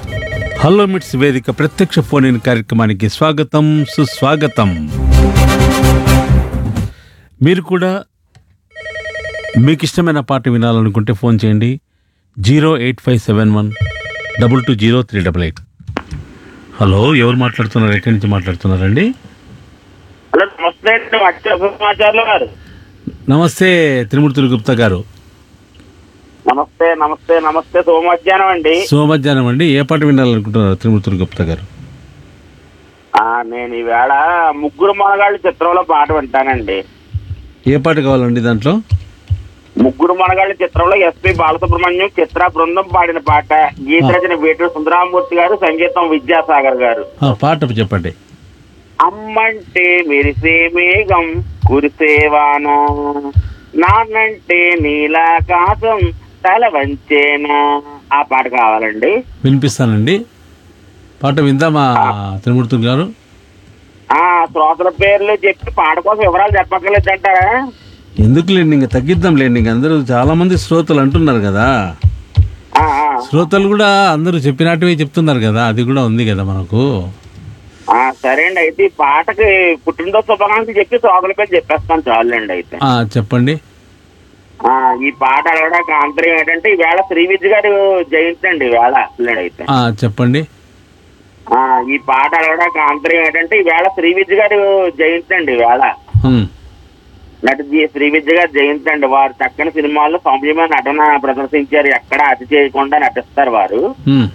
Hello మిట్స్ వేదిక ప్రత్యక్ష ఫోన్ ఇన్ కార్యక్రమానికి స్వాగతం సుస్వాగతం మీరు కూడా మీకు ఇష్టమైన పాట వినాలనుకుంటే ఫోన్ చేయండి zero eight five seven one double two zero three double eight hello ఎవరు మాట్లాడుతున్నారు ఎక్కడి నుంచి మాట్లాడుతున్నారండి హలో నమస్తే అండి అక్షర సమాచారులు గారు నమస్తే త్రిమూర్తులు గుప్తా గారు నమస్తే నమస్తే నమస్తే సోమధ్యాహ్నం అండి సో మధ్యాహ్నం అండి ఏ పాట వినాలనుకుంటున్నారు త్రిమూర్తులు గుప్తా గారు ఆ, నేను ఈవేళ ముగ్గురు మనగాళ్ళు చిత్రంలో పాట వింటానండి ఏ పాట కావాలండి దాంట్లో ముగ్గురు మనగాళ్ళ చిత్రంలో ఎస్పి బాలసుబ్రహ్మణ్యం చిత్ర బృందం పాడిన పాట గీత రచన వేటూరు సుందరామూర్తి గారు సంగీతం విద్యాసాగర్ గారు ఆ, పాట చెప్పండి అమ్మంటే మెరిసే మేఘం కురిసేవాన నాన్నంటే నీలాకాశం తల వంచేనా ఆ పాట కావాలండి వినిపిస్తానండి పాట విందామా త్రిమూర్తులు గారు ఆ శ్రోతల పేర్లు చెప్పి పాట కోసం వివరాలు చెప్పక్కర్లేదు అంటారా ఎందుకు లేండి ఇంకా తగ్గిద్దాం లేండి ఇంక అందరూ చాలా మంది శ్రోతలు అంటున్నారు కదా ఆ, ఆ. శ్రోతలు కూడా అందరూ చెప్పినట్టువే చెప్తున్నారు కదా అది కూడా ఉంది కదా మనకు ఆ, సరే అండి అయితే ఈ పాటకి పుట్టినరోజు శుభాకాంక్షలు చెప్పి శ్రోతల పేరు చెప్పేస్తాను చాలండి అయితే ఆ, చెప్పండి ఆ, ఈ పాట అడగడానికి ఆంతర్యం ఏంటంటే ఈవేళ శ్రీ విద్య గారు జయంతి అండి ఈవేళ అసలు అయితే ఆ, చెప్పండి ఆ, ఈ పాట అడగడానికి ఆంతర్యం ఏంటంటే ఈవేళ శ్రీ విద్య గారు జయంతి అండి ఈవేళ హ్మ్. నటి జి- శ్రీ విద్య గారు జయంతి అండి వారు చక్కని సినిమాల్లో సౌమ్యమైన నటన ప్రదర్శించారు ఎక్కడ అతి చేయకుండా నటిస్తారు వారు హ్మ్.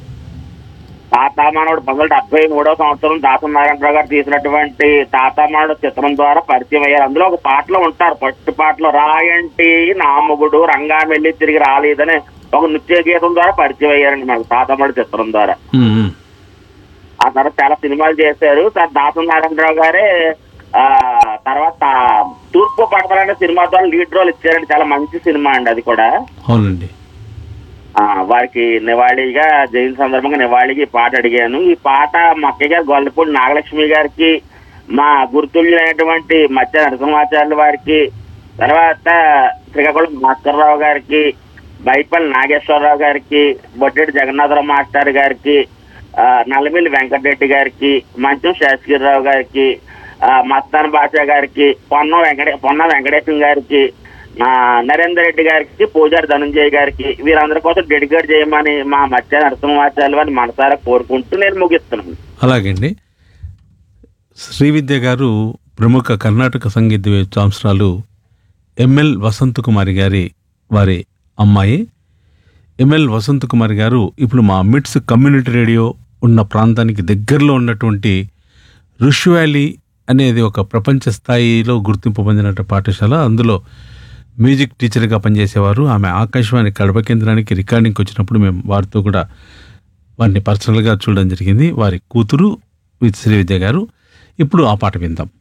తాతామానవుడు పంతొమ్మిది డెబ్బై మూడో సంవత్సరం దాసం నారాయణరావు గారు తీసినటువంటి తాతామానుడు చిత్రం ద్వారా పరిచయం అయ్యారు అందులో ఒక పాటలో ఉంటారు ఫస్ట్ పాటలో రాయంటి నామగుడు రంగా వెళ్ళి తిరిగి రాలేదని ఒక నృత్య గీతం ద్వారా పరిచయం అయ్యారండి మనకు తాతామాడు చిత్రం ద్వారా హ్మ్, హ్మ్. ఆ తర్వాత చాలా సినిమాలు చేశారు తర్వాత దాసం నారాయణరావు గారే ఆ తర్వాత తూర్పు పడమలనే సినిమా ద్వారా లీడ్ రోల్ ఇచ్చారండి చాలా మంచి సినిమా అండి అది కూడా అవునండి ఆ వారికి నివాళిగా జయంతి సందర్భంగా నివాళికి ఈ పాట అడిగాను ఈ పాట మా అక్కయ్య గారు గొల్లపూడి నాగలక్ష్మి గారికి మా గుర్తులైనటువంటి మత్స్య నరసింహాచార్యుల వారికి తర్వాత శ్రీకాకుళం భాస్కర్రావు గారికి బైపల్లి నాగేశ్వరరావు గారికి బొట్టెడి జగన్నాథరావు మాస్టర్ గారికి ఆ, నల్లమిల్లి వెంకటరెడ్డి గారికి మంచం శాసగిరిరావు గారికి ఆ, మస్తాన్ బాషా గారికి పొన్న వెంకటే పొన్న వెంకటేశం గారికి ఆ, నరేందర్ రెడ్డి గారికి పూజారి ధనంజయ్ గారికి వీరందరి కోసం డెడికేట్ చేయమని మా మత్స్య నరసింహాచార్యులు వారిని మనసారా కోరుకుంటూ నేను ముగిస్తున్నాను అలాగే అండి శ్రీవిద్య గారు ప్రముఖ కర్ణాటక సంగీత విద్వాంసరాలు ఎంఎల్ వసంత్ కుమారి గారి వారి అమ్మాయి ఎంఎల్ వసంత్ కుమారి గారు ఇప్పుడు మా మిట్స్ కమ్యూనిటీ రేడియో ఉన్న ప్రాంతానికి దగ్గరలో ఉన్నటువంటి రుష్ వ్యాలీ అనేది ఒక ప్రపంచ స్థాయిలో గుర్తింపు పొందిన పాఠశాల అందులో మ్యూజిక్ టీచర్గా పనిచేసేవారు ఆమె ఆకాశవాణి కడప కేంద్రానికి రికార్డింగ్కి వచ్చినప్పుడు మేము వారితో కూడా వారిని పర్సనల్గా చూడడం జరిగింది వారి కూతురు శ్రీ విద్య గారు ఇప్పుడు ఆ పాట విందాం